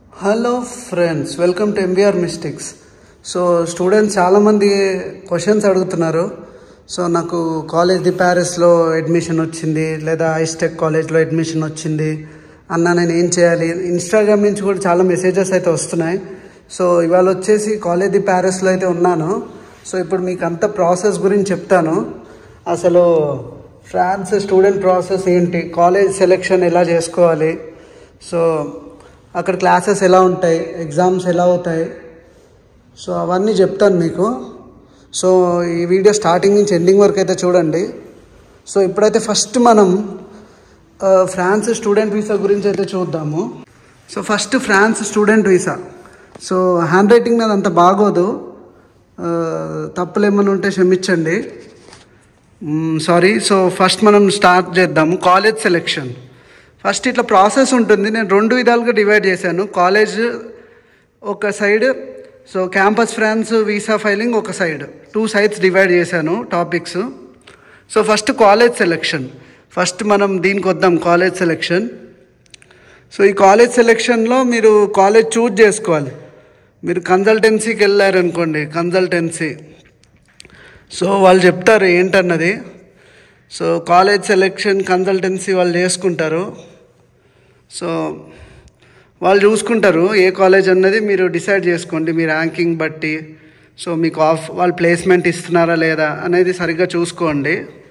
Hello friends welcome to MBR mistakes so students చాలామంది questions అడుగుతున్నారు so నాకు college de ప్యారిస్లో అడ్మిషన్ వచ్చింది లేదా ఐస్టెక్ కాలేజ్లో అడ్మిషన్ వచ్చింది అన్న నేను ఏం చేయాలి ఇన్స్టాగ్రామ్ నుంచి కూడా చాలా మెసేజెస్ అయితే వస్తున్నాయి సో ఇవాళ వచ్చేసి కాలేజ్ ది ప్యారిస్లో అయితే ఉన్నాను సో ఇప్పుడు మీకు అంత ప్రాసెస్ గురించి చెప్తాను అసలు ఫ్రాన్స్ స్టూడెంట్ ప్రాసెస్ ఏంటి కాలేజ్ సెలెక్షన్ ఎలా చేసుకోవాలి సో అక్కడ క్లాసెస్ ఎలా ఉంటాయి ఎగ్జామ్స్ ఎలా అవుతాయి సో అవన్నీ చెప్తాను మీకు సో ఈ వీడియో స్టార్టింగ్ నుంచి ఎండింగ్ వరకు అయితే చూడండి సో ఇప్పుడైతే ఫస్ట్ మనం ఆ, ఫ్రాన్స్ స్టూడెంట్ వీసా గురించి అయితే చూద్దాము so first France student visa so handwriting నాది అంత బాగోదు ఆ, తప్పులు ఏమైనా ఉంటే క్షమించండి సారీ సో ఫస్ట్ మనం స్టార్ట్ చేద్దాము కాలేజ్ సెలెక్షన్ ఫస్ట్ ఇట్లా ప్రాసెస్ ఉంటుంది నేను రెండు విధాలుగా డివైడ్ చేశాను కాలేజ్ ఒక side so campus France visa filing ఒక సైడ్ టూ సైడ్స్ డివైడ్ చేశాను topics so first college selection first మనం దీనికి వద్దాం కాలేజ్ సెలెక్షన్ సో ఈ కాలేజ్ సెలెక్షన్లో మీరు కాలేజ్ చూజ్ చేసుకోవాలి మీరు కన్సల్టెన్సీకి వెళ్ళారనుకోండి కన్సల్టెన్సీ సో వాళ్ళు చెప్తారు ఏంటన్నది సో కాలేజ్ సెలెక్షన్ కన్సల్టెన్సీ వాళ్ళు చేసుకుంటారు సో వాళ్ళు చూసుకుంటారు ఏ కాలేజ్ అన్నది మీరు డిసైడ్ చేసుకోండి మీ ర్యాంకింగ్ బట్టి సో మీకు ఆఫ్ వాళ్ళు ప్లేస్మెంట్ ఇస్తున్నారా లేదా అనేది సరిగ్గా చూసుకోండి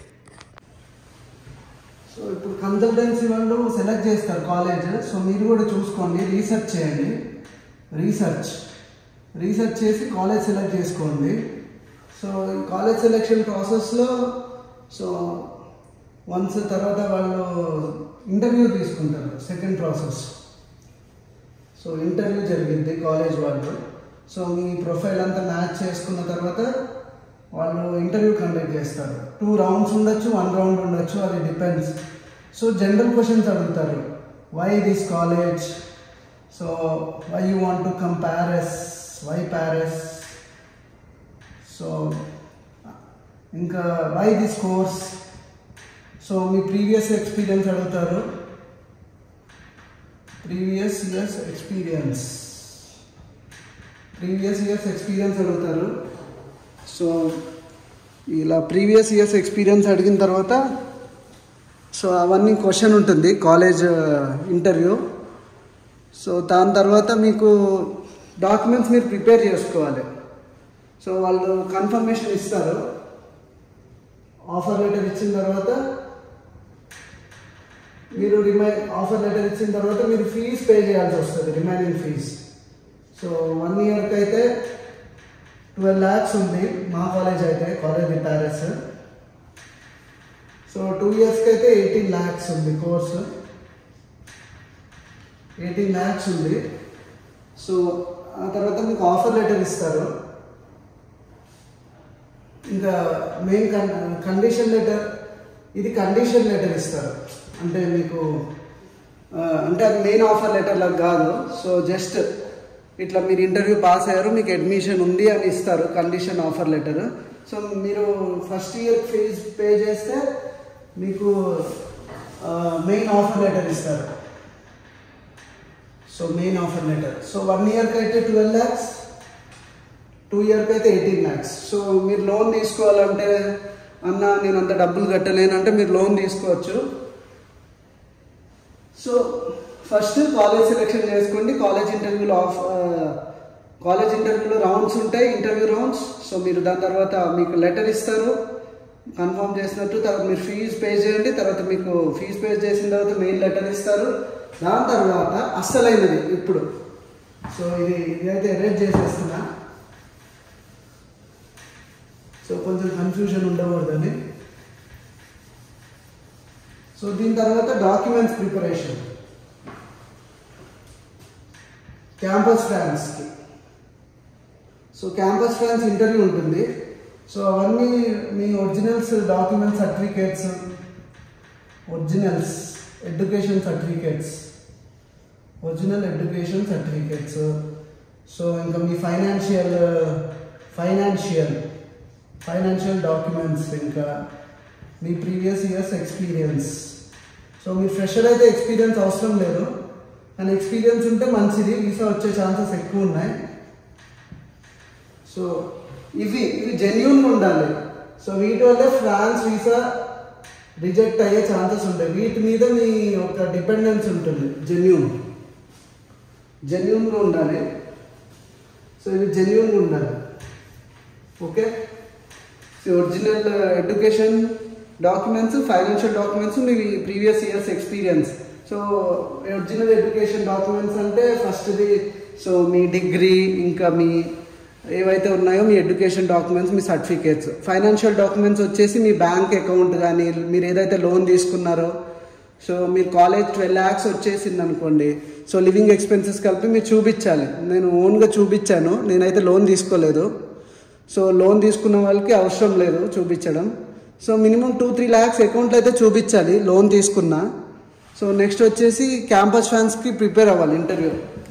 సో ఇప్పుడు కన్సల్టెన్సీ వాళ్ళు సెలెక్ట్ చేస్తారు కాలేజ్ సో మీరు కూడా చూసుకోండి రీసెర్చ్ చేయండి రీసెర్చ్ రీసెర్చ్ చేసి కాలేజ్ సెలెక్ట్ చేసుకోండి సో ఈ కాలేజ్ సెలెక్షన్ ప్రాసెస్లో సో వన్స్ తర్వాత వాళ్ళు ఇంటర్వ్యూ తీసుకుంటారు సెకండ్ ప్రాసెస్ సో ఇంటర్వ్యూ జరిగింది కాలేజ్ వాళ్ళు సో మీ ప్రొఫైల్ అంతా మ్యాచ్ చేసుకున్న తర్వాత వాళ్ళు ఇంటర్వ్యూ కండక్ట్ చేస్తారు టూ రౌండ్స్ ఉండొచ్చు వన్ రౌండ్ ఉండొచ్చు అది డిపెండ్స్ సో జనరల్ క్వశ్చన్స్ అడుగుతారు why this college so why you want to come Paris why Paris so ఇంకా why this course so me previous experience అడుగుతారు previous years experience previous years experience అడుగుతారు so ఇలా previous years experience అడిగిన తర్వాత so అవన్నీ question ఉంటుంది college interview so దాని తర్వాత మీకు డాక్యుమెంట్స్ మీరు ప్రిపేర్ చేసుకోవాలి సో వాళ్ళు కన్ఫర్మేషన్ ఇస్తారు ఆఫర్ లెటర్ ఇచ్చిన తర్వాత మీరు రిమై ఆఫర్ లెటర్ ఇచ్చిన తర్వాత మీరు ఫీజ్ పే చేయాల్సి వస్తుంది రిమైనింగ్ ఫీజ్ సో వన్ ఇయర్కి అయితే ట్వెల్వ్ ల్యాక్స్ ఉంది మా కాలేజ్ అయితే college in Paris so two ఇయర్స్కి అయితే ఎయిటీన్ ల్యాక్స్ ఉంది కోర్సు ఎయిటీన్ ల్యాక్స్ ఉంది సో ఆ తర్వాత మీకు ఆఫర్ లెటర్ ఇస్తారు ఇంకా మెయిన్ కన్ కండిషన్ లెటర్ ఇది కండిషన్ లెటర్ ఇస్తారు అంటే మీకు ఆ, అంటే అది మెయిన్ ఆఫర్ లెటర్ లాగా కాదు సో జస్ట్ ఇట్లా మీరు ఇంటర్వ్యూ పాస్ అయ్యారు మీకు అడ్మిషన్ ఉంది అని ఇస్తారు కండిషన్ ఆఫర్ లెటర్ సో మీరు ఫస్ట్ ఇయర్ ఫీజ్ పే చేస్తే మీకు మెయిన్ ఆఫర్ లెటర్ ఇస్తారు so main offer letter so one ఇయర్కి అయితే ట్వెల్వ్ ల్యాక్స్ టూ ఇయర్కి అయితే ఎయిటీన్ ల్యాక్స్ సో మీరు లోన్ తీసుకోవాలంటే అన్న నేను అంత డబ్బులు కట్టలేనంటే మీరు లోన్ తీసుకోవచ్చు సో ఫస్ట్ కాలేజ్ సెలెక్షన్ చేసుకోండి కాలేజ్ ఇంటర్వ్యూలో ఆఫ్ కాలేజ్ ఇంటర్వ్యూలో రౌండ్స్ ఉంటాయి ఇంటర్వ్యూ రౌండ్స్ సో మీరు దాని తర్వాత మీకు లెటర్ ఇస్తారు కన్ఫర్మ్ చేసినట్టు తర్వాత మీరు ఫీజు పే చేయండి తర్వాత మీకు ఫీజు పే చేసిన తర్వాత మెయిల్ లెటర్ ఇస్తారు దాని తర్వాత అస్సలైనది ఇప్పుడు సో ఇది ఇదైతే ఎరేజ్ చేసేస్తున్నా సో కొంచెం కన్ఫ్యూజన్ ఉండకూడదని సో దీని తర్వాత డాక్యుమెంట్స్ ప్రిపరేషన్ క్యాంపస్ ఫ్రాన్స్కి సో క్యాంపస్ ఫ్రాన్స్ ఇంటర్వ్యూ ఉంటుంది సో అవన్నీ మీ originals document certificates originals education certificates original education certificates so ఇంకా మీ ఫైనాన్షియల్ ఫైనాన్షియల్ ఫైనాన్షియల్ డాక్యుమెంట్స్ ఇంకా మీ ప్రీవియస్ ఇయర్స్ ఎక్స్పీరియన్స్ సో మీ ఫ్రెషర్ అయితే ఎక్స్పీరియన్స్ అవసరం లేదు కానీ ఎక్స్పీరియన్స్ ఉంటే మంచిది వీసా వచ్చే ఛాన్సెస్ ఎక్కువ ఉన్నాయి సో ఇవి ఇవి జెన్యున్గా ఉండాలి సో వీటి వల్లే ఫ్రాన్స్ వీసా రిజెక్ట్ అయ్యే ఛాన్సెస్ ఉంటాయి వీటి మీద మీ ఒక డిపెండెన్స్ ఉంటుంది జెన్యున్ జెన్యున్గా ఉండాలి సో ఇవి జెన్యున్గా ఉండాలి okay so original education documents financial documents మీ previous years experience so original education documents అంటే ఫస్ట్ది సో మీ డిగ్రీ ఇంకా మీ ఏవైతే ఉన్నాయో మీ ఎడ్యుకేషన్ డాక్యుమెంట్స్ మీ సర్టిఫికేట్స్ ఫైనాన్షియల్ డాక్యుమెంట్స్ వచ్చేసి మీ బ్యాంక్ అకౌంట్ కానీ మీరు ఏదైతే లోన్ తీసుకున్నారో సో మీరు కాలేజ్ ట్వెల్వ్ ల్యాక్స్ వచ్చేసింది అనుకోండి సో లివింగ్ ఎక్స్పెన్సెస్ కలిపి మీరు చూపించాలి నేను ఓన్గా చూపించాను నేనైతే లోన్ తీసుకోలేదు సో లోన్ తీసుకున్న వాళ్ళకి అవసరం లేదు చూపించడం so minimum two three lakhs అకౌంట్లో అయితే చూపించాలి లోన్ తీసుకున్నా సో నెక్స్ట్ వచ్చేసి క్యాంపస్ ఫ్యాన్స్కి ప్రిపేర్ అవ్వాలి ఇంటర్వ్యూ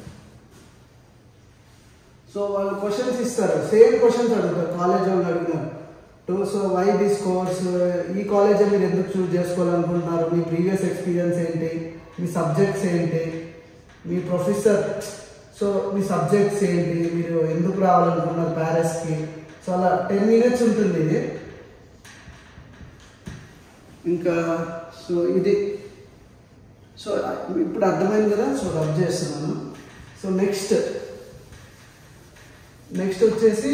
సో వాళ్ళు క్వశ్చన్స్ ఇస్తారు సేమ్ క్వశ్చన్స్ అడుగుతారు కాలేజ్ వాళ్ళు అడిగినారు too so why this course ఈ కాలేజ్ మీరు ఎందుకు చూస్ చేసుకోవాలనుకుంటున్నారు మీ ప్రీవియస్ ఎక్స్పీరియన్స్ ఏంటి మీ సబ్జెక్ట్స్ ఏంటి మీ ప్రొఫెసర్ సో మీ సబ్జెక్ట్స్ ఏంటి మీరు ఎందుకు రావాలనుకున్నారు ప్యారిస్కి సో అలా టెన్ మినిట్స్ ఉంటుంది ఇది ఇంకా సో ఇది సో ఇప్పుడు అర్థమైంది కదా సో రబ్ చేస్తున్నాను సో నెక్స్ట్ నెక్స్ట్ వచ్చేసి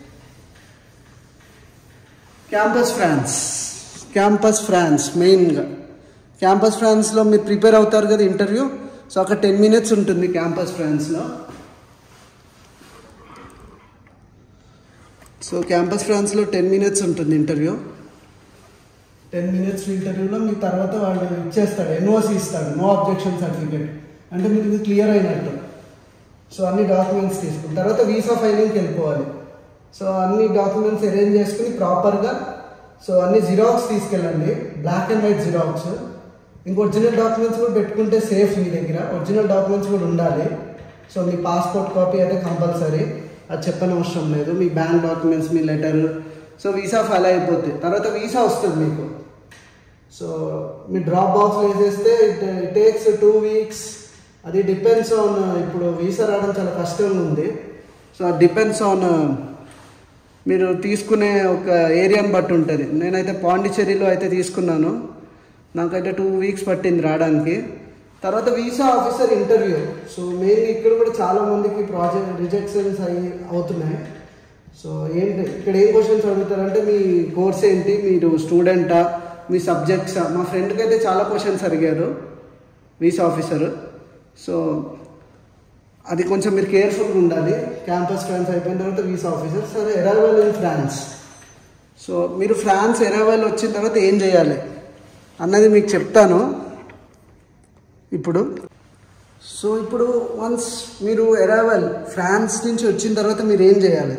క్యాంపస్ ఫ్రాన్స్ క్యాంపస్ ఫ్రాన్స్ మెయిన్గా క్యాంపస్ ఫ్రాన్స్లో మీరు ప్రిపేర్ అవుతారు కదా ఇంటర్వ్యూ సో అక్కడ టెన్ మినిట్స్ ఉంటుంది క్యాంపస్ ఫ్రాన్స్లో సో క్యాంపస్ ఫ్రాన్స్లో టెన్ మినిట్స్ ఉంటుంది ఇంటర్వ్యూ టెన్ మినిట్స్ ఇంటర్వ్యూలో మీ తర్వాత వాళ్ళు ఇచ్చేస్తాడు ఎన్ఓసి ఇస్తాడు నో అబ్జెక్షన్ సర్టిఫికేట్ అంటే మీకు ఇది క్లియర్ అయినట్టు సో అన్ని డాక్యుమెంట్స్ తీసుకున్న తర్వాత వీసా ఫైలింగ్కి వెళ్ళిపోవాలి సో అన్ని డాక్యుమెంట్స్ అరేంజ్ చేసుకుని ప్రాపర్గా సో అన్ని జిరాక్స్ తీసుకెళ్ళండి బ్లాక్ అండ్ వైట్ జిరాక్స్ ఇంక ఒరిజినల్ డాక్యుమెంట్స్ కూడా పెట్టుకుంటే సేఫ్ మీ దగ్గర ఒరిజినల్ డాక్యుమెంట్స్ కూడా ఉండాలి సో మీ పాస్పోర్ట్ కాపీ అయితే కంపల్సరీ అది చెప్పని అవసరం లేదు మీ బ్యాంక్ డాక్యుమెంట్స్ మీ లెటర్ సో వీసా ఫైల్ అయిపోతుంది తర్వాత వీసా వస్తుంది మీకు సో మీ డ్రాప్ బాక్స్లో వేసేస్తే it it takes two weeks అది డిపెండ్స్ ఆన్ ఇప్పుడు వీసా రావడం చాలా కష్టంగా ఉంది సో అది డిపెండ్స్ ఆన్ మీరు తీసుకునే ఒక ఏరియాని బట్టి ఉంటుంది నేనైతే పాండిచ్చేరిలో అయితే తీసుకున్నాను నాకైతే టూ వీక్స్ పట్టింది రావడానికి తర్వాత visa officer interview so main ఇక్కడ కూడా చాలా మందికి ప్రాజెక్ట్ రిజెక్షన్స్ అయ్యి అవుతున్నాయి సో ఏంటి ఇక్కడ ఏం క్వశ్చన్స్ అడుగుతారంటే మీ కోర్స్ ఏంటి మీరు స్టూడెంటా మీ సబ్జెక్ట్సా మా ఫ్రెండ్కి అయితే చాలా క్వశ్చన్స్ అడిగారు వీసా ఆఫీసర్ సో అది కొంచెం మీరు కేర్ఫుల్గా ఉండాలి క్యాంపస్ ఫ్రాన్స్ అయిపోయిన తర్వాత వీసా ఆఫీసర్ సరే ఎరావెల్ ఇన్ ఫ్రాన్స్ సో మీరు ఫ్రాన్స్ ఎరావెల్ వచ్చిన తర్వాత ఏం చేయాలి అన్నది మీకు చెప్తాను ఇప్పుడు సో ఇప్పుడు వన్స్ మీరు ఎరావెల్ ఫ్రాన్స్ నుంచి వచ్చిన తర్వాత మీరు ఏం చేయాలి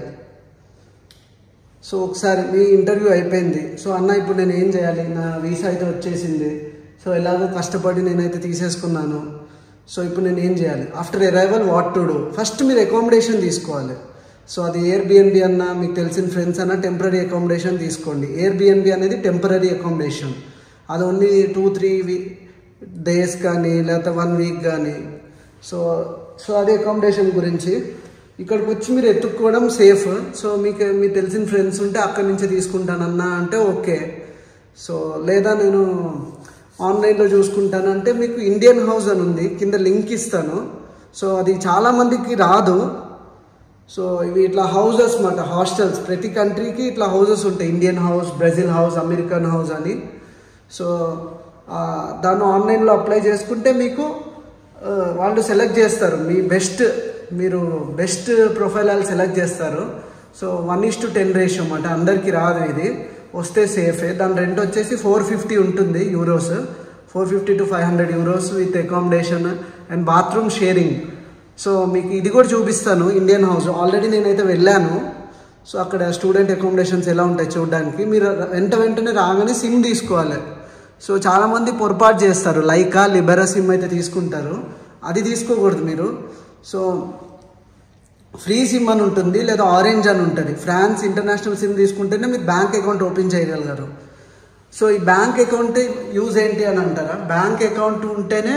సో ఒకసారి మీ ఇంటర్వ్యూ అయిపోయింది సో అన్న ఇప్పుడు నేను ఏం చేయాలి నా వీసా అయితే వచ్చేసింది సో ఎలాగో కష్టపడి నేనైతే తీసేసుకున్నాను సో ఇప్పుడు నేను ఏం చేయాలి after arrival what to do first మీరు అకామిడేషన్ తీసుకోవాలి సో అది ఎయిర్ బిఎన్బి అన్న మీకు తెలిసిన ఫ్రెండ్స్ అన్న టెంపరీ అకామిడేషన్ తీసుకోండి ఎయిర్ బిఎన్బి అనేది టెంపరీ అకామిడేషన్ అది ఓన్లీ టూ త్రీ వీ డేస్ కానీ లేకపోతే వన్ వీక్ కానీ సో సో అది అకామిడేషన్ గురించి ఇక్కడికి వచ్చి మీరు ఎత్తుక్కోవడం సేఫ్ సో మీకు మీకు తెలిసిన ఫ్రెండ్స్ ఉంటే అక్కడి నుంచి తీసుకుంటానన్నా అంటే ఓకే సో లేదా నేను ఆన్లైన్లో చూసుకుంటానంటే మీకు ఇండియన్ హౌస్ అని ఉంది కింద లింక్ ఇస్తాను సో అది చాలామందికి రాదు సో ఇవి ఇట్లా హౌజెస్ మాట హాస్టల్స్ ప్రతి కంట్రీకి ఇట్లా హౌజెస్ ఉంటాయి Indian house Brazil house American house అని సో ఆ, దాన్ని ఆన్లైన్లో అప్లై చేసుకుంటే మీకు ఆ, వాళ్ళు సెలెక్ట్ చేస్తారు మీ బెస్ట్ మీరు బెస్ట్ ప్రొఫైల్ వాళ్ళు సెలెక్ట్ చేస్తారు so one is to ten ratio అన్నమాట అందరికీ రాదు ఇది వస్తే సేఫే దాని రెంట్ వచ్చేసి ఫోర్ ఫిఫ్టీ ఉంటుంది euros four fifty to five hundred euros with accommodation and bathroom sharing so మీకు ఇది కూడా చూపిస్తాను ఇండియన్ హౌస్ ఆల్రెడీ నేనైతే వెళ్ళాను సో అక్కడ స్టూడెంట్ అకామిడేషన్స్ ఎలా ఉంటాయి చూడడానికి మీరు వెంట వెంటనే రాగానే సిమ్ తీసుకోవాలి సో చాలామంది పొరపాటు చేస్తారు లైకా లిబెరా సిమ్ అయితే తీసుకుంటారు అది తీసుకోకూడదు మీరు సో ఫ్రీ సిమ్ అని ఉంటుంది లేదా ఆరెంజ్ అని ఉంటుంది ఫ్రాన్స్ ఇంటర్నేషనల్ సిమ్ తీసుకుంటేనే మీరు బ్యాంక్ అకౌంట్ ఓపెన్ చేయగలగారు సో ఈ బ్యాంక్ అకౌంట్ యూజ్ ఏంటి అని అంటారా బ్యాంక్ అకౌంట్ ఉంటేనే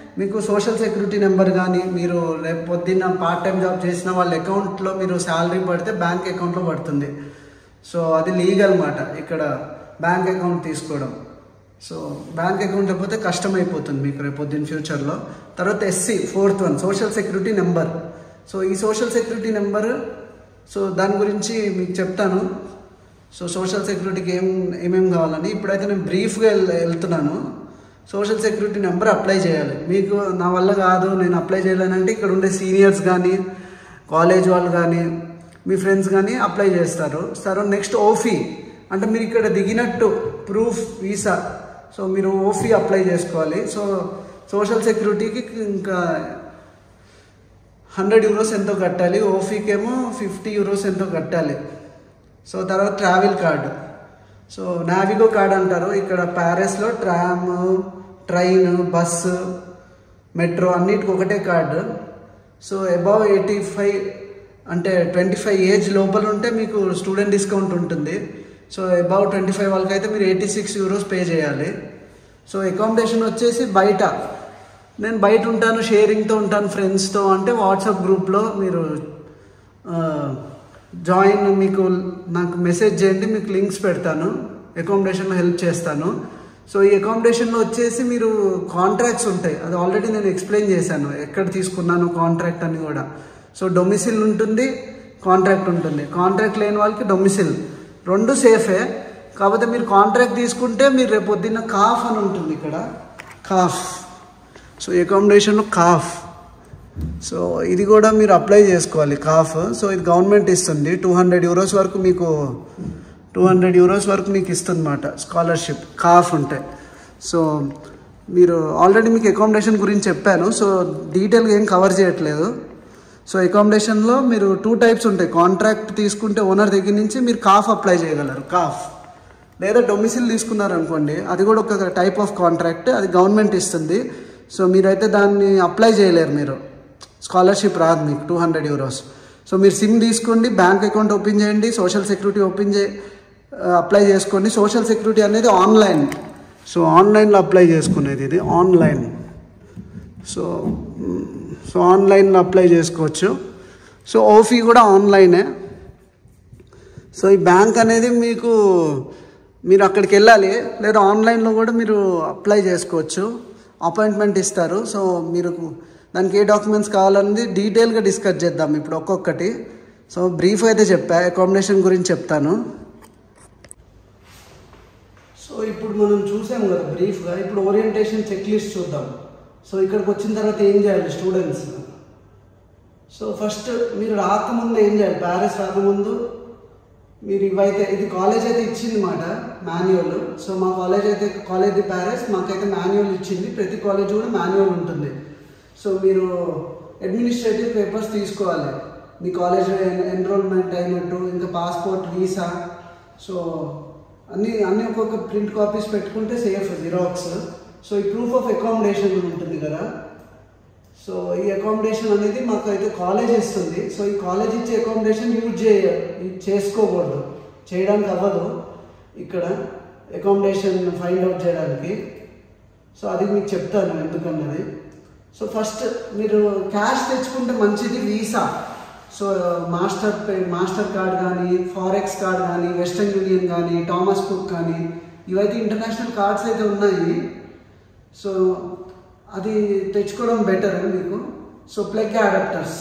మీకు సోషల్ సెక్యూరిటీ నెంబర్ కానీ మీరు రేపు పొద్దున్న పార్ట్ టైం జాబ్ చేసిన వాళ్ళ అకౌంట్లో మీరు శాలరీ పడితే బ్యాంక్ అకౌంట్లో పడుతుంది సో అది లీగల్ మాట ఇక్కడ బ్యాంక్ అకౌంట్ తీసుకోవడం సో బ్యాంక్ అకౌంట్ లేకపోతే కష్టం అయిపోతుంది మీకు రేపు పొద్దున్న ఫ్యూచర్లో తర్వాత ఎస్సీ fourth one social security number so ఈ సోషల్ సెక్యూరిటీ నెంబర్ సో దాని గురించి మీకు చెప్తాను సో సోషల్ సెక్యూరిటీకి ఏం ఏమేమి కావాలని ఇప్పుడైతే నేను బ్రీఫ్గా వెళ్ వెళ్తున్నాను సోషల్ సెక్యూరిటీ నెంబర్ అప్లై చేయాలి మీకు నా వల్ల కాదు నేను అప్లై చేయలేనంటే ఇక్కడ ఉండే సీనియర్స్ కానీ కాలేజ్ వాళ్ళు కానీ మీ ఫ్రెండ్స్ కానీ అప్లై చేస్తారు సరే నెక్స్ట్ ఓఫీ అంటే మీరు ఇక్కడ దిగినట్టు ప్రూఫ్ వీసా సో మీరు ఓఫీ అప్లై చేసుకోవాలి సో సోషల్ సెక్యూరిటీకి ఇంకా హండ్రెడ్ యూరోస్ ఎంతో కట్టాలి ఓఫీకి ఏమో ఫిఫ్టీ యూరోస్ ఎంతో కట్టాలి సో తర్వాత travel card so Navigo card అంటారు ఇక్కడ ప్యారిస్లో ట్రామ్ ట్రైన్ బస్సు మెట్రో అన్నిటికి ఒకటే కార్డు సో అబౌవ్ ఎయిటీ ఫైవ్ అంటే ట్వంటీ ఫైవ్ ఏజ్ లోపల ఉంటే మీకు స్టూడెంట్ డిస్కౌంట్ ఉంటుంది సో అబౌవ్ ట్వంటీ ఫైవ్ వాళ్ళకి అయితే మీరు ఎయిటీ సిక్స్ యూరోస్ పే చేయాలి సో అకామిడేషన్ వచ్చేసి బయట నేను బయట ఉంటాను షేరింగ్తో ఉంటాను ఫ్రెండ్స్తో అంటే వాట్సాప్ గ్రూప్లో మీరు జాయిన్ మీకు నాకు మెసేజ్ చేయండి మీకు లింక్స్ పెడతాను అకామిడేషన్లో హెల్ప్ చేస్తాను సో ఈ అకామిడేషన్లో వచ్చేసి మీరు కాంట్రాక్ట్స్ ఉంటాయి అది ఆల్రెడీ నేను ఎక్స్ప్లెయిన్ చేశాను ఎక్కడ తీసుకున్నాను కాంట్రాక్ట్ అని కూడా సో డొమిసిల్ ఉంటుంది కాంట్రాక్ట్ ఉంటుంది కాంట్రాక్ట్ లేని వాళ్ళకి డొమిసిల్ రెండు సేఫే కాకపోతే మీరు కాంట్రాక్ట్ తీసుకుంటే మీరు రేపు పొద్దున్న కాఫ్ అని ఉంటుంది ఇక్కడ కాఫ్ సో అకామిడేషన్లో కాఫ్ సో ఇది కూడా మీరు అప్లై చేసుకోవాలి కాఫ్ సో ఇది గవర్నమెంట్ ఇస్తుంది టూ హండ్రెడ్ యూరోస్ వరకు మీకు టూ హండ్రెడ్ యూరోస్ వరకు మీకు ఇస్తుంది అనమాట స్కాలర్షిప్ కాఫ్ ఉంటాయి సో మీరు ఆల్రెడీ మీకు అకామిడేషన్ గురించి చెప్పాను సో డీటెయిల్గా ఏం కవర్ చేయట్లేదు సో అకామిడేషన్లో మీరు టూ టైప్స్ ఉంటాయి కాంట్రాక్ట్ తీసుకుంటే ఓనర్ దగ్గర నుంచి మీరు కాఫ్ అప్లై చేయగలరు కాఫ్ లేదా డొమిసిల్ తీసుకున్నారు అనుకోండి అది కూడా ఒక టైప్ ఆఫ్ కాంట్రాక్ట్ అది గవర్నమెంట్ ఇస్తుంది సో మీరైతే దాన్ని అప్లై చేయలేరు మీరు స్కాలర్షిప్ రాదు మీకు టూ హండ్రెడ్ యూరోస్ సో మీరు సిమ్ తీసుకోండి బ్యాంక్ అకౌంట్ ఓపెన్ చేయండి సోషల్ సెక్యూరిటీ ఓపెన్ చే అప్లై చేసుకోండి సోషల్ సెక్యూరిటీ అనేది ఆన్లైన్ సో ఆన్లైన్లో అప్లై చేసుకునేది ఇది ఆన్లైన్ సో మ్, సో ఆన్లైన్లో అప్లై చేసుకోవచ్చు సో ఓఫీ కూడా ఆన్లైనే సో ఈ బ్యాంక్ అనేది మీకు మీరు అక్కడికి వెళ్ళాలి లేదా ఆన్లైన్లో కూడా మీరు అప్లై చేసుకోవచ్చు అపాయింట్మెంట్ ఇస్తారు సో మీరు దానికి ఏ డాక్యుమెంట్స్ కావాలన్నది డీటెయిల్గా డిస్కస్ చేద్దాం ఇప్పుడు ఒక్కొక్కటి సో బ్రీఫ్ అయితే చెప్పా అకామిడేషన్ గురించి చెప్తాను సో ఇప్పుడు మనం చూసాం కదా బ్రీఫ్గా ఇప్పుడు ఓరియంటేషన్ చెక్ లిస్ట్ చూద్దాం సో ఇక్కడికి వచ్చిన తర్వాత ఏం చేయాలి స్టూడెంట్స్ సో ఫస్ట్ మీరు రాకముందు ఏం చేయాలి ప్యారిస్ రాకముందు మీరు ఇవైతే ఇది కాలేజ్ అయితే ఇచ్చింది మాట మాన్యువల్ సో మా కాలేజ్ అయితే కాలేజ్ ది ప్యారిస్ మాకైతే మాన్యువల్ ఇచ్చింది ప్రతి కాలేజ్ కూడా మాన్యువల్ ఉంటుంది సో మీరు అడ్మినిస్ట్రేటివ్ పేపర్స్ తీసుకోవాలి మీ కాలేజ్ ఎన్రోల్మెంట్ అయినట్టు ఇంకా పాస్పోర్ట్ వీసా సో అన్ని అన్ని ఒక్కొక్క ప్రింట్ కాపీస్ పెట్టుకుంటే సేఫ్ జిరాక్స్ సో ఈ ప్రూఫ్ ఆఫ్ అకామిడేషన్ ఉంటుంది కదా సో ఈ అకామిడేషన్ అనేది మాకు అయితే కాలేజ్ ఇస్తుంది సో ఈ కాలేజ్ ఇచ్చే అకామిడేషన్ యూజ్ చేయ చేసుకోకూడదు చేయడానికి అవ్వదు ఇక్కడ అకామిడేషన్ ఫైండ్ అవుట్ చేయడానికి సో అది మీకు చెప్తాను ఎందుకన్నది సో ఫస్ట్ మీరు క్యాష్ తెచ్చుకుంటే మంచిది visa so master pay master card కానీ ఫారెక్స్ కార్డ్ కానీ వెస్టర్న్ యూనియన్ కానీ థామస్ కుక్ కానీ ఇవైతే ఇంటర్నేషనల్ కార్డ్స్ అయితే ఉన్నాయి సో అది తెచ్చుకోవడం బెటర్ మీకు so plug adapters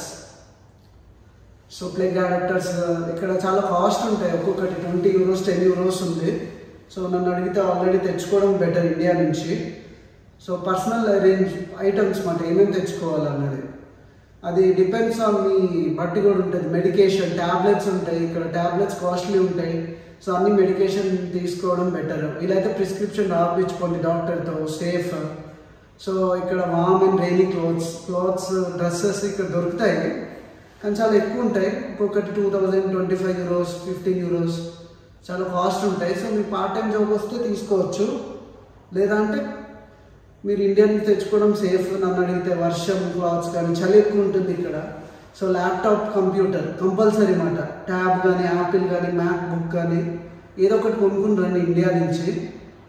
so plug adapters ఇక్కడ చాలా కాస్ట్ ఉంటాయి ఒక్కొక్కటి ట్వంటీ యూరోస్ టెన్ యూరోస్ ఉంది సో నన్ను అడిగితే ఆల్రెడీ తెచ్చుకోవడం బెటర్ ఇండియా నుంచి సో పర్సనల్ రేంజ్ ఐటమ్స్ మాట ఏమేమి తెచ్చుకోవాలన్నది అది డిపెండ్స్ ఆన్ మీ బట్టి కూడా ఉంటుంది మెడికేషన్ ట్యాబ్లెట్స్ ఉంటాయి ఇక్కడ ట్యాబ్లెట్స్ కాస్ట్లీ ఉంటాయి సో అన్ని మెడికేషన్ తీసుకోవడం బెటర్ వీలైతే ప్రిస్క్రిప్షన్ రాపించుకోండి డాక్టర్తో సేఫ్ సో ఇక్కడ warm and rainy clothes clothes dresses ఇక్కడ దొరుకుతాయి కానీ చాలా ఎక్కువ ఉంటాయి ఒక్కొక్కటి two thousand twenty five euros fifteen euros చాలా కాస్ట్ ఉంటాయి సో మీరు పార్ట్ టైం జాబ్ వస్తే తీసుకోవచ్చు లేదా అంటే మీరు ఇండియా నుంచి తెచ్చుకోవడం సేఫ్ నన్ను అడిగితే వర్షం క్లాత్స్ కానీ చలి ఎక్కువ ఉంటుంది ఇక్కడ సో ల్యాప్టాప్ కంప్యూటర్ కంపల్సరీ అన్నమాట ట్యాబ్ కానీ యాపిల్ కానీ మ్యాక్ బుక్ కానీ ఏదో ఒకటి కొనుక్కుని రండి ఇండియా నుంచి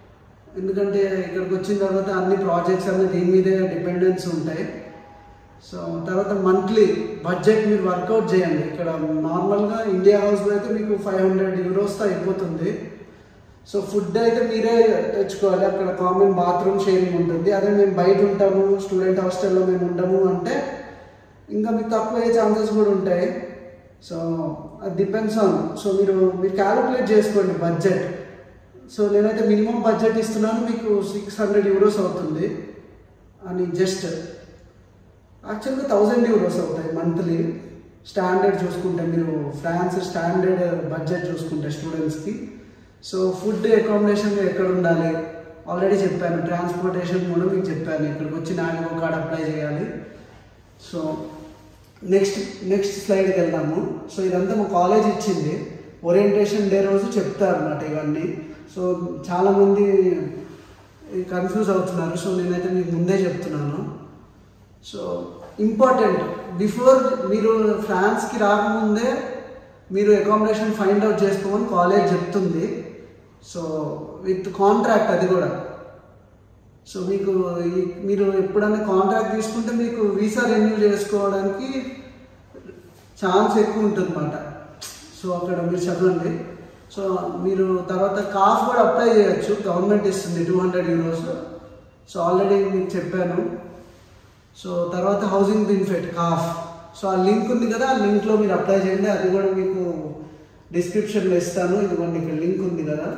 ఎందుకంటే ఇక్కడికి వచ్చిన తర్వాత అన్ని ప్రాజెక్ట్స్ అన్ని దీని మీదే డిపెండెన్స్ ఉంటాయి సో తర్వాత మంత్లీ బడ్జెట్ మీరు వర్కౌట్ చేయండి ఇక్కడ నార్మల్గా ఇండియా హౌస్లో అయితే మీకు ఫైవ్ హండ్రెడ్ యూరోస్తో అయిపోతుంది సో ఫుడ్ అయితే మీరే తెచ్చుకోవాలి అక్కడ కామన్ బాత్రూమ్ షేరింగ్ ఉంటుంది అదే మేము బయట ఉంటాము స్టూడెంట్ హాస్టల్లో మేము ఉండము అంటే ఇంకా మీకు తక్కువ అయ్యే ఛాన్సెస్ కూడా ఉంటాయి సో అది డిపెండ్స్ ఆన్ సో మీరు మీరు క్యాలిక్యులేట్ చేసుకోండి బడ్జెట్ సో నేనైతే మినిమం బడ్జెట్ ఇస్తున్నాను మీకు సిక్స్ హండ్రెడ్ యూరోస్ అవుతుంది అని జస్ట్ యాక్చువల్గా థౌజండ్ యూరోస్ అవుతాయి మంత్లీ స్టాండర్డ్ చూసుకుంటే మీరు ఫ్రాన్స్ స్టాండర్డ్ బడ్జెట్ చూసుకుంటే స్టూడెంట్స్కి సో ఫుడ్ అకామిడేషన్ ఎక్కడ ఉండాలి ఆల్రెడీ చెప్పాను ట్రాన్స్పోర్టేషన్ కూడా మీకు చెప్పాను ఇక్కడికి వచ్చి నాలుగో కార్డ్ అప్లై చేయాలి సో నెక్స్ట్ నెక్స్ట్ స్లైడ్కి వెళ్దాము సో ఇదంతా మా కాలేజ్ ఇచ్చింది ఓరియంటేషన్ డే రోజు చెప్తారు అన్నమాట ఇవన్నీ సో చాలామంది కన్ఫ్యూజ్ అవుతున్నారు సో నేనైతే మీకు ముందే చెప్తున్నాను సో ఇంపార్టెంట్ బిఫోర్ మీరు ఫ్రాన్స్కి రాకముందే మీరు అకామిడేషన్ ఫైండ్ అవుట్ చేసుకోమని కాలేజ్ చెప్తుంది సో విత్ కాంట్రాక్ట్ అది కూడా సో మీకు ఈ- మీరు ఎప్పుడైనా కాంట్రాక్ట్ తీసుకుంటే మీకు వీసా రెన్యూ చేసుకోవడానికి ఛాన్స్ ఎక్కువ ఉంటుంది అన్నమాట సో అక్కడ మీరు చదవండి సో మీరు తర్వాత కాఫ్ కూడా అప్లై చేయొచ్చు గవర్నమెంట్ ఇస్తుంది two hundred euros so already మీకు చెప్పాను సో తర్వాత హౌసింగ్ బెనిఫిట్ కాఫ్ సో ఆ లింక్ ఉంది కదా ఆ లింక్లో మీరు అప్లై చేయండి అది కూడా మీకు డిస్క్రిప్షన్లో ఇస్తాను ఇదిగోండి ఇక్కడ లింక్ ఉంది కదా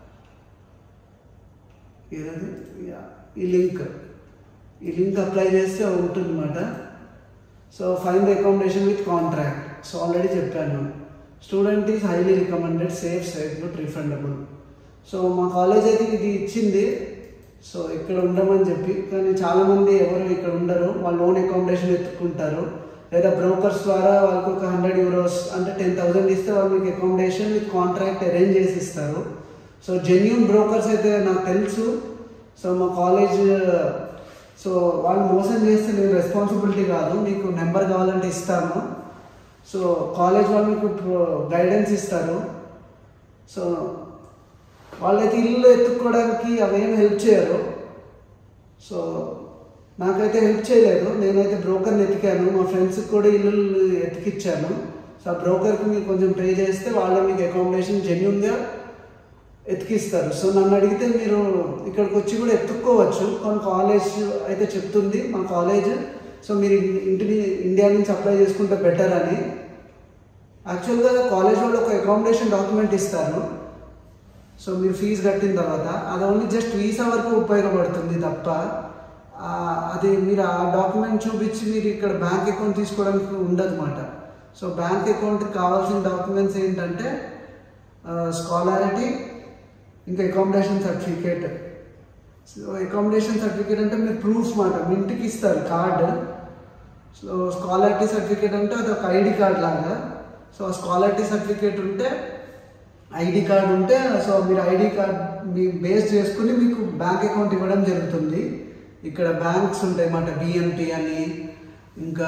ఏదది యా, ఈ లింక్ ఈ లింక్ అప్లై చేస్తే ఉంటుందన్నమాట so fine accommodation with contract so already చెప్పాను student is highly recommended safe safe good refundable so మా కాలేజ్ అయితే ఇది ఇచ్చింది సో ఇక్కడ ఉండమని చెప్పి కానీ చాలామంది ఎవరు ఇక్కడ ఉండరు వాళ్ళు ఓన్ అకామిడేషన్ ఎత్తుకుంటారు లేదా బ్రోకర్స్ ద్వారా వాళ్ళకి ఒక హండ్రెడ్ యూరోస్ అంటే టెన్ థౌసండ్ ఇస్తే వాళ్ళు మీకు అకామిడేషన్ విత్ కాంట్రాక్ట్ అరేంజ్ చేసి ఇస్తారు సో జెన్యున్ బ్రోకర్స్ అయితే నాకు తెలుసు సో మా కాలేజ్ సో వాళ్ళు మోసం చేస్తే నేను రెస్పాన్సిబిలిటీ కాదు మీకు నెంబర్ కావాలంటే ఇస్తాను సో కాలేజ్ వాళ్ళు మీకు గైడెన్స్ ఇస్తారు సో వాళ్ళైతే ఇల్లు ఎత్తుక్కోవడానికి అవేం హెల్ప్ చేయరు సో నాకైతే హెల్ప్ చేయలేదు నేనైతే బ్రోకర్ని ఎతికాను మా ఫ్రెండ్స్కి కూడా ఇల్లు ఎతికిచ్చాను సో ఆ బ్రోకర్కి మీరు కొంచెం పే చేస్తే వాళ్ళే మీకు అకామిడేషన్ జెన్యున్గా ఎతికిస్తారు సో నన్ను అడిగితే మీరు ఇక్కడికి వచ్చి కూడా ఎత్తుక్కోవచ్చు కానీ కాలేజ్ అయితే చెప్తుంది మా కాలేజ్ సో మీరు ఇంటిని ఇండియా నుంచి అప్లై చేసుకుంటే బెటర్ అని యాక్చువల్గా కాలేజ్ వాళ్ళు ఒక అకామిడేషన్ డాక్యుమెంట్ ఇస్తారు సో మీరు ఫీజు కట్టిన తర్వాత అది ఓన్లీ జస్ట్ వీసా వరకు ఉపయోగపడుతుంది తప్ప ఆ, అది మీరు ఆ డాక్యుమెంట్ చూపించి మీరు ఇక్కడ బ్యాంక్ అకౌంట్ తీసుకోవడానికి ఉండదన్నమాట సో బ్యాంక్ అకౌంట్కి కావాల్సిన డాక్యుమెంట్స్ ఏంటంటే స్కాలారిటీ ఇంకా accommodation certificate so accommodation certificate అంటే మీరు ప్రూఫ్ మాట మీ ఇంటికి ఇస్తారు కార్డు సో స్కాలారిటీ సర్టిఫికేట్ అంటే అది ఒక ఐడి కార్డ్ లాగా సో ఆ స్కాలారిటీ సర్టిఫికేట్ ఉంటే ఐడి కార్డ్ ఉంటే సో మీరు ఐడి కార్డ్ మీ బేస్ చేసుకుని మీకు బ్యాంక్ అకౌంట్ ఇవ్వడం జరుగుతుంది ఇక్కడ బ్యాంక్స్ ఉంటాయి అన్నమాట బిఎన్పి అని ఇంకా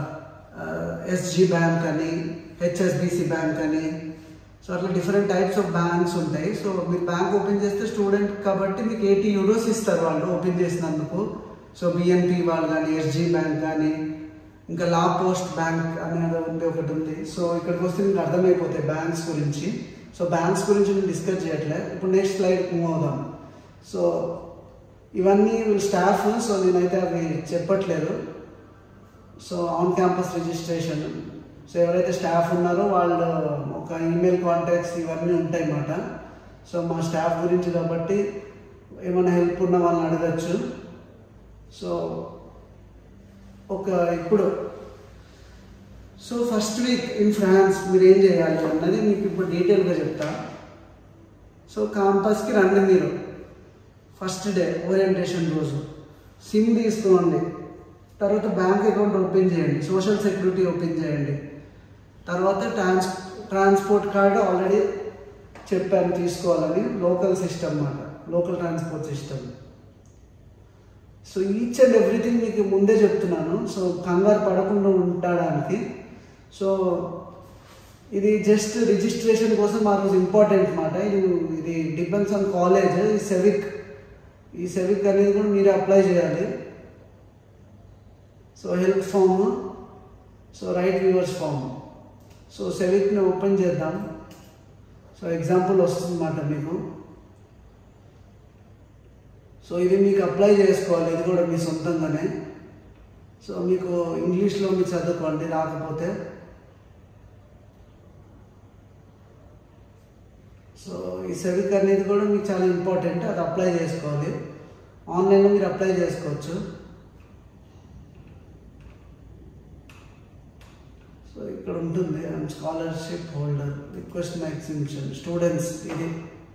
ఎస్జి బ్యాంక్ అని హెచ్ఎస్బిసి బ్యాంక్ అని సో అట్లా డిఫరెంట్ టైప్స్ ఆఫ్ బ్యాంక్స్ ఉంటాయి సో మీరు బ్యాంక్ ఓపెన్ చేస్తే స్టూడెంట్ కాబట్టి మీకు ఎయిటీ యూరోస్ ఇస్తారు వాళ్ళు ఓపెన్ చేసినందుకు సో బిఎన్పి వాళ్ళు కానీ ఎస్జి బ్యాంక్ కానీ ఇంకా లా పోస్ట్ బ్యాంక్ అనేది ఉంది ఒకటి ఉంది సో ఇక్కడికి వస్తే మీకు అర్థమైపోతాయి బ్యాంక్స్ గురించి సో బ్యాంక్స్ గురించి నేను డిస్కస్ చేయట్లే ఇప్పుడు నెక్స్ట్ స్లైడ్ మూవ్ అవుదాం సో ఇవన్నీ వీళ్ళు స్టాఫ్ సో నేనైతే అవి చెప్పట్లేదు so on campus registration so ఎవరైతే స్టాఫ్ ఉన్నారో వాళ్ళు ఒక ఈమెయిల్ కాంటాక్ట్స్ ఇవన్నీ ఉంటాయి అన్నమాట సో మా స్టాఫ్ గురించి కాబట్టి ఏమైనా హెల్ప్ ఉన్న వాళ్ళని అడగచ్చు సో ఒక ఇప్పుడు so first week in France మీరు ఏం చేయాలి అన్నది మీకు ఇప్పుడు డీటెయిల్గా చెప్తా సో క్యాంపస్కి రండి మీరు ఫస్ట్ డే ఓరియంటేషన్ రోజు సిమ్ తీసుకోండి తర్వాత బ్యాంక్ అకౌంట్ ఓపెన్ చేయండి సోషల్ సెక్యూరిటీ ఓపెన్ చేయండి తర్వాత ట్రాన్స్ ట్రాన్స్పోర్ట్ కార్డు ఆల్రెడీ చెప్పాను తీసుకోవాలని లోకల్ సిస్టమ్ అన్నమాట local transport system so each and everything మీకు ముందే చెప్తున్నాను సో కంగారు పడకుండా ఉండడానికి సో ఇది జస్ట్ రిజిస్ట్రేషన్ కోసం ఆ రోజు ఇంపార్టెంట్ మాట ఇది ఇది డిపెండ్స్ ఆన్ కాలేజ్ సెవిక్ ఈ సెవిక్ అనేది కూడా మీరు అప్లై చేయాలి so help form so right viewers form so సెవిక్ని ఓపెన్ చేద్దాం సో ఎగ్జాంపుల్ వస్తుందన్నమాట మీకు సో ఇది మీకు అప్లై చేసుకోవాలి ఇది కూడా మీ సొంతంగానే సో మీకు ఇంగ్లీష్లో మీరు చదువుకోండి రాకపోతే సో ఈ సెవిక్ అనేది కూడా మీకు చాలా ఇంపార్టెంట్ అది అప్లై చేసుకోవాలి ఆన్లైన్లో మీరు అప్లై చేసుకోవచ్చు సో ఇక్కడ ఉంటుంది and scholarship holder request my exhibition students ఇది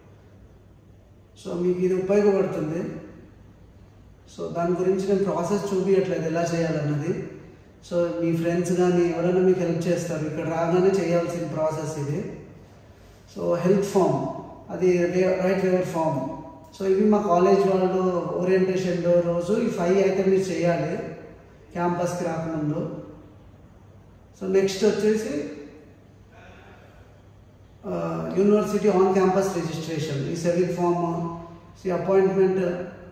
సో మీకు ఇది ఉపయోగపడుతుంది సో దాని గురించి నేను ప్రాసెస్ చూపించట్లేదు ఎలా చేయాలన్నది సో మీ ఫ్రెండ్స్ కానీ ఎవరైనా మీకు హెల్ప్ చేస్తారు ఇక్కడ రాగానే చేయాల్సిన ప్రాసెస్ ఇది సో హెల్ప్ ఫామ్ అది రైట్ వేవర్ ఫామ్ సో ఇవి మా కాలేజ్ వాళ్ళు ఓరియంటేషన్లో రోజు ఈ ఫైవ్ అయితే మీరు చేయాలి క్యాంపస్కి రాకముందు సో నెక్స్ట్ వచ్చేసి యూనివర్సిటీ ఆన్ క్యాంపస్ రిజిస్ట్రేషన్ ఈ సెవిక్ ఫామ్ ఈ అపాయింట్మెంట్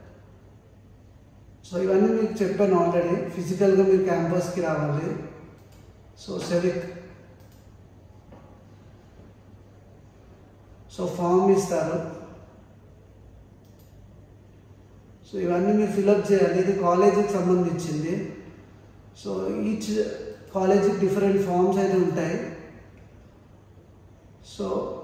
సో ఇవన్నీ మీకు చెప్పాను ఆల్రెడీ ఫిజికల్గా మీరు క్యాంపస్కి రావాలి సో సెవిక్ సో ఫామ్ ఇస్తారు సో ఇవన్నీ మీరు ఫిలప్ చేయాలి ఇది కాలేజీకి సంబంధించింది సో ఈచ్ కాలేజీకి డిఫరెంట్ ఫామ్స్ అయితే ఉంటాయి సో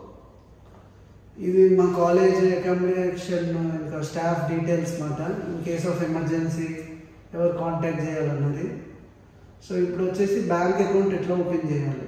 ఇవి మా కాలేజ్ అకామిడేషన్ ఇంకా స్టాఫ్ డీటెయిల్స్ మాట ఇన్ కేస్ ఆఫ్ ఎమర్జెన్సీ ఎవరు కాంటాక్ట్ చేయాలన్నది సో ఇప్పుడు వచ్చేసి బ్యాంక్ అకౌంట్ ఎట్లా ఓపెన్ చేయాలి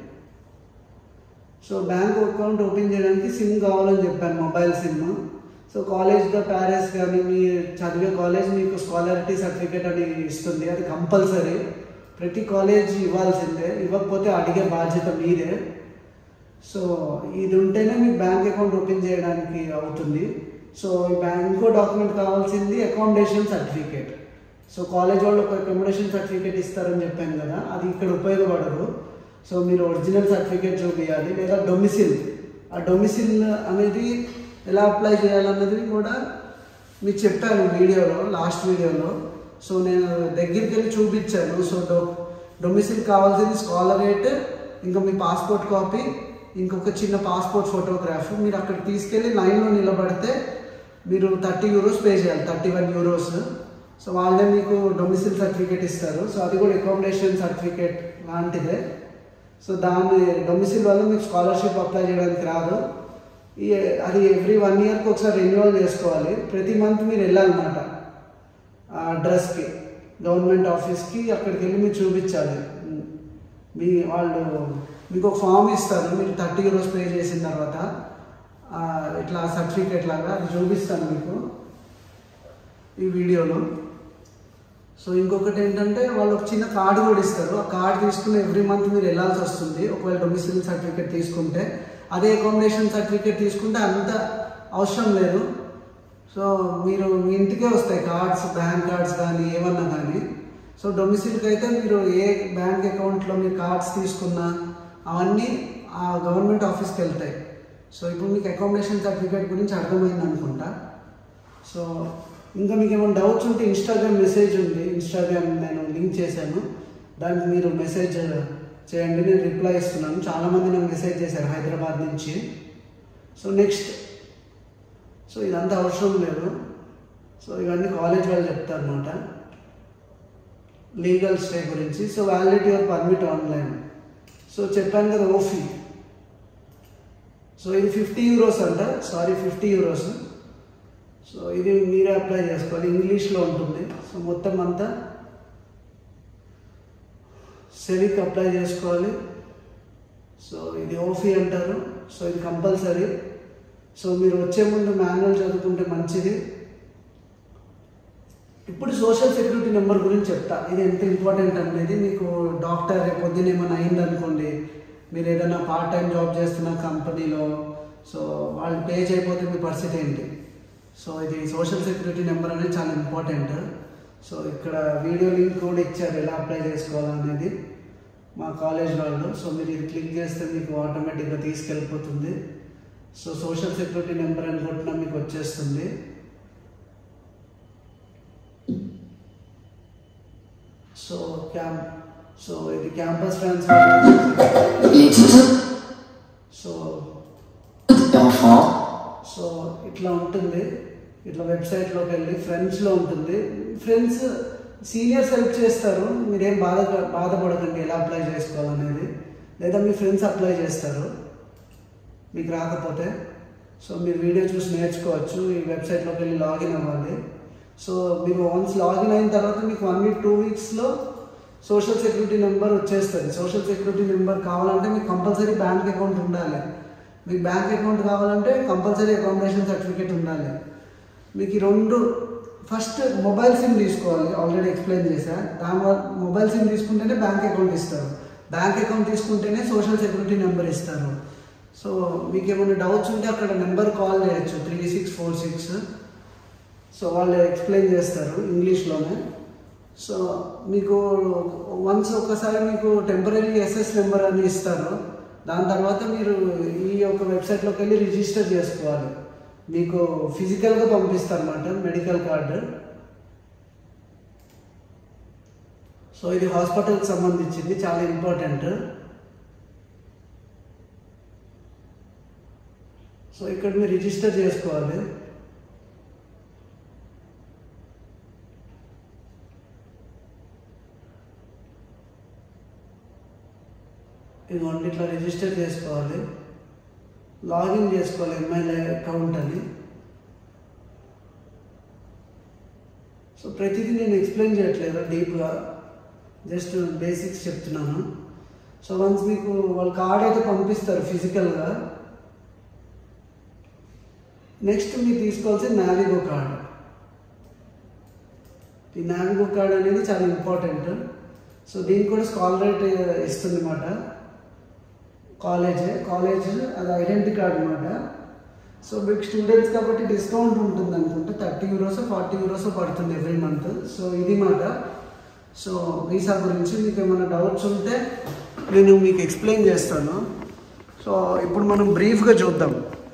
సో బ్యాంక్ అకౌంట్ ఓపెన్ చేయడానికి సిమ్ కావాలని చెప్పాను మొబైల్ సిమ్ సో కాలేజ్లో ప్యారెస్ కానీ మీ చదివే కాలేజ్ మీకు స్కాలరిటీ సర్టిఫికేట్ అని ఇస్తుంది అది కంపల్సరీ ప్రతి కాలేజ్ ఇవ్వాల్సిందే ఇవ్వకపోతే అడిగే బాధ్యత మీదే సో ఇది ఉంటేనే మీకు బ్యాంక్ అకౌంట్ ఓపెన్ చేయడానికి అవుతుంది సో బ్యాంక్ ఇంకో డాక్యుమెంట్ కావాల్సింది అకామిడేషన్ సర్టిఫికేట్ సో కాలేజ్ వాళ్ళు ఒక అకామిడేషన్ సర్టిఫికేట్ ఇస్తారని చెప్పాను కదా అది ఇక్కడ ఉపయోగపడదు సో మీరు ఒరిజినల్ సర్టిఫికేట్ చూపించాలి లేదా డొమిసిల్ ఆ డొమిసిల్ అనేది ఎలా అప్లై చేయాలన్నది కూడా మీకు చెప్పాను వీడియోలో లాస్ట్ వీడియోలో సో నేను దగ్గరికి వెళ్ళి చూపించాను సో డొ డొమిసిల్ కావాల్సింది స్కాలరేట్ ఇంకా మీ పాస్పోర్ట్ కాపీ ఇంకొక చిన్న పాస్పోర్ట్ ఫోటోగ్రాఫ్ మీరు అక్కడ తీసుకెళ్ళి లైన్లో నిలబడితే మీరు థర్టీ యూరోస్ పే చేయాలి థర్టీ వన్ యూరోస్ సో వాళ్ళే మీకు డొమిసిల్ సర్టిఫికేట్ ఇస్తారు సో అది కూడా అకామిడేషన్ సర్టిఫికేట్ లాంటిదే సో దాని డొమిసిల్ వల్ల మీకు స్కాలర్షిప్ అప్లై చేయడానికి రాదు ఈ అది ఎవ్రీ వన్ ఇయర్కి ఒకసారి రెన్యువల్ చేసుకోవాలి ప్రతి మంత్ మీరు వెళ్ళాలన్నమాట ఆ అడ్రస్కి గవర్నమెంట్ ఆఫీస్కి అక్కడికి వెళ్ళి మీరు చూపించాలి మీ వాళ్ళు మీకు ఒక ఫామ్ ఇస్తారు మీరు థర్టీ యూరోస్ పే చేసిన తర్వాత ఆ, ఇట్లా సర్టిఫికేట్ లాగా అది చూపిస్తాను మీకు ఈ వీడియోలో సో ఇంకొకటి ఏంటంటే వాళ్ళు ఒక చిన్న కార్డు కూడా ఇస్తారు ఆ కార్డు తీసుకుని ఎవ్రీ మంత్ మీరు వెళ్ళాల్సి వస్తుంది ఒకవేళ డొమిసిల్ సర్టిఫికేట్ తీసుకుంటే అదే అకామిడేషన్ సర్టిఫికేట్ తీసుకుంటే అంత అవసరం లేదు సో మీరు మీ ఇంటికే వస్తాయి కార్డ్స్ బ్యాంక్ కార్డ్స్ కానీ ఏమన్నా కానీ సో డొమిసిల్కి అయితే మీరు ఏ బ్యాంక్ అకౌంట్లో మీరు కార్డ్స్ తీసుకున్నా అవన్నీ ఆ గవర్నమెంట్ ఆఫీస్కి వెళ్తాయి సో ఇప్పుడు మీకు అకామిడేషన్ సర్టిఫికేట్ గురించి అర్థమైంది అనుకుంటా సో ఇంకా మీకు ఏమైనా డౌట్స్ ఉంటే ఇన్స్టాగ్రామ్ మెసేజ్ ఉంది ఇన్స్టాగ్రామ్ నేను లింక్ చేశాను దానికి మీరు మెసేజ్ చేయండి నేను రిప్లై ఇస్తున్నాను చాలామంది నాకు మెసేజ్ చేశారు హైదరాబాద్ నుంచి సో నెక్స్ట్ సో ఇదంతా అవసరం లేదు సో ఇవన్నీ కాలేజ్ వాళ్ళు చెప్తారనమాట లీగల్ స్టే గురించి so validity of permit online so చెప్పాను కదా ఓఫీ సో ఇది ఫిఫ్టీ యూరోస్ అంట సారీ ఫిఫ్టీ యూరోస్ సో ఇది మీరే అప్లై చేసుకోవాలి ఇంగ్లీష్లో ఉంటుంది సో మొత్తం అంతా సెవిక్ అప్లై చేసుకోవాలి సో ఇది ఓఫీ అంటారు సో ఇది కంపల్సరీ సో మీరు వచ్చే ముందు మాన్యువల్ చదువుకుంటే మంచిది ఇప్పుడు సోషల్ సెక్యూరిటీ నెంబర్ గురించి చెప్తా ఇది ఎంత ఇంపార్టెంట్ అనేది మీకు డాక్టర్ రేపు పొద్దున్న ఏమైనా అయింది అనుకోండి మీరు ఏదైనా పార్ట్ టైం జాబ్ చేస్తున్న కంపెనీలో సో వాళ్ళు పే చేయకపోతే మీ పరిస్థితి ఏంటి సో ఇది సోషల్ సెక్యూరిటీ నెంబర్ అనేది చాలా ఇంపార్టెంట్ సో ఇక్కడ వీడియో లింక్ కూడా ఇచ్చారు ఎలా అప్లై చేసుకోవాలనేది మా కాలేజ్ వాళ్ళు సో మీరు ఇది క్లిక్ చేస్తే మీకు ఆటోమేటిక్గా తీసుకెళ్ళిపోతుంది సో సోషల్ సెక్యూరిటీ నెంబర్ అని కొట్టినా మీకు వచ్చేస్తుంది సో క్యాంప్ సో ఇది campus transfer Les tutos so d'enfants. So ఇట్లా ఉంటుంది ఇట్లా వెబ్సైట్లోకి వెళ్ళి ఫ్రెండ్స్లో ఉంటుంది ఫ్రెండ్స్ సీనియర్స్ హెల్ప్ చేస్తారు మీరేం బాధ బాధపడకండి ఎలా అప్లై చేసుకోవాలనేది లేదా మీ ఫ్రెండ్స్ అప్లై చేస్తారు మీకు రాకపోతే సో మీరు వీడియో చూసి నేర్చుకోవచ్చు ఈ వెబ్సైట్లోకి వెళ్ళి లాగిన్ అవ్వాలి సో మీరు వన్స్ లాగిన్ అయిన తర్వాత మీకు వన్ వీక్ టూ వీక్స్లో సోషల్ సెక్యూరిటీ నెంబర్ వచ్చేస్తుంది సోషల్ సెక్యూరిటీ నెంబర్ కావాలంటే మీకు కంపల్సరీ బ్యాంక్ అకౌంట్ ఉండాలి మీకు బ్యాంక్ అకౌంట్ కావాలంటే కంపల్సరీ అకామిడేషన్ సర్టిఫికేట్ ఉండాలి మీకు ఈ రెండు ఫస్ట్ మొబైల్ సిమ్ తీసుకోవాలి ఆల్రెడీ ఎక్స్ప్లెయిన్ చేశా దాని వల్ల మొబైల్ సిమ్ తీసుకుంటేనే బ్యాంక్ అకౌంట్ ఇస్తారు బ్యాంక్ అకౌంట్ తీసుకుంటేనే సోషల్ సెక్యూరిటీ నెంబర్ ఇస్తారు సో మీకు ఏమైనా డౌట్స్ ఉంటే అక్కడ నెంబర్ కాల్ చేయొచ్చు three six four six so వాళ్ళు ఎక్స్ప్లెయిన్ చేస్తారు ఇంగ్లీష్లోనే సో మీకు వన్స్ ఒకసారి మీకు టెంపరీ ఎస్ఎస్ నెంబర్ అని ఇస్తారు దాని తర్వాత మీరు ఈ యొక్క వెబ్సైట్లోకి వెళ్ళి రిజిస్టర్ చేసుకోవాలి మీకు ఫిజికల్గా పంపిస్తారు అన్నమాట మెడికల్ కార్డు సో ఇది హాస్పిటల్కి సంబంధించింది చాలా ఇంపార్టెంట్ సో ఇక్కడ మీరు రిజిస్టర్ చేసుకోవాలి ఇదిగోండి ఇట్లా రిజిస్టర్ చేసుకోవాలి లాగిన్ చేసుకోవాలి ఎంఐఎల్ఏ అకౌంట్ అని సో ప్రతిదీ నేను ఎక్స్ప్లెయిన్ చేయట్లేదు డీప్గా జస్ట్ బేసిక్స్ చెప్తున్నాను సో వన్స్ మీకు వాళ్ళు కార్డ్ అయితే పంపిస్తారు ఫిజికల్గా నెక్స్ట్ మీరు తీసుకోవాల్సిన నావిగో కార్డ్ ఈ నావిగో కార్డ్ అనేది చాలా ఇంపార్టెంట్ సో దీనికి కూడా స్కాలరేట్ ఇస్తుంది అన్నమాట కాలేజ్ కాలేజ్ అది ఐడెంటిటీ కార్డ్ అనమాట సో మీకు స్టూడెంట్స్ కాబట్టి డిస్కౌంట్ ఉంటుంది అనుకుంటే థర్టీ యూరోస్ ఫార్టీ యూరోస్ పడుతుంది ఎవ్రీ మంత్ సో ఇది మాట సో వీసా గురించి మీకు ఏమైనా డౌట్స్ ఉంటే నేను మీకు ఎక్స్ప్లెయిన్ చేస్తాను సో ఇప్పుడు మనం బ్రీఫ్గా చూద్దాం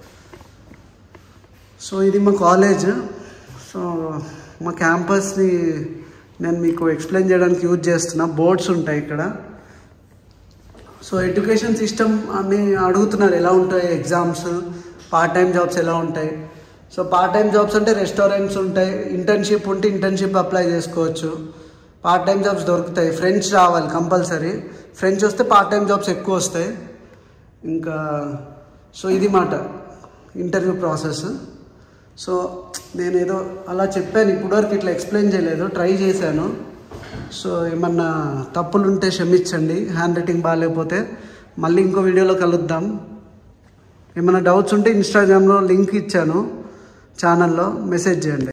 సో ఇది మా కాలేజ్ సో మా క్యాంపస్ని నేను మీకు ఎక్స్ప్లెయిన్ చేయడానికి యూజ్ చేస్తున్నా బోర్డ్స్ ఉంటాయి ఇక్కడ సో ఎడ్యుకేషన్ సిస్టమ్ అని అడుగుతున్నారు ఎలా ఉంటాయి ఎగ్జామ్స్ పార్ట్ టైం జాబ్స్ ఎలా ఉంటాయి సో పార్ట్ టైం జాబ్స్ అంటే రెస్టారెంట్స్ ఉంటాయి ఇంటర్న్షిప్ ఉంటే ఇంటర్న్షిప్ అప్లై చేసుకోవచ్చు పార్ట్ టైం జాబ్స్ దొరుకుతాయి ఫ్రెంచ్ రావాలి కంపల్సరీ ఫ్రెంచ్ వస్తే పార్ట్ టైం జాబ్స్ ఎక్కువ వస్తాయి ఇంకా సో ఇది మాట ఇంటర్వ్యూ ప్రాసెస్ సో నేను ఏదో అలా చెప్పాను ఇప్పటివరకు ఇట్లా ఎక్స్ప్లెయిన్ చేయలేదు ట్రై చేశాను సో ఏమన్నా తప్పులు ఉంటే క్షమించండి హ్యాండ్ రైటింగ్ బాగాలేకపోతే మళ్ళీ ఇంకో వీడియోలో కలుద్దాం ఏమైనా డౌట్స్ ఉంటే ఇన్స్టాగ్రామ్లో లింక్ ఇచ్చాను ఛానల్లో మెసేజ్ చేయండి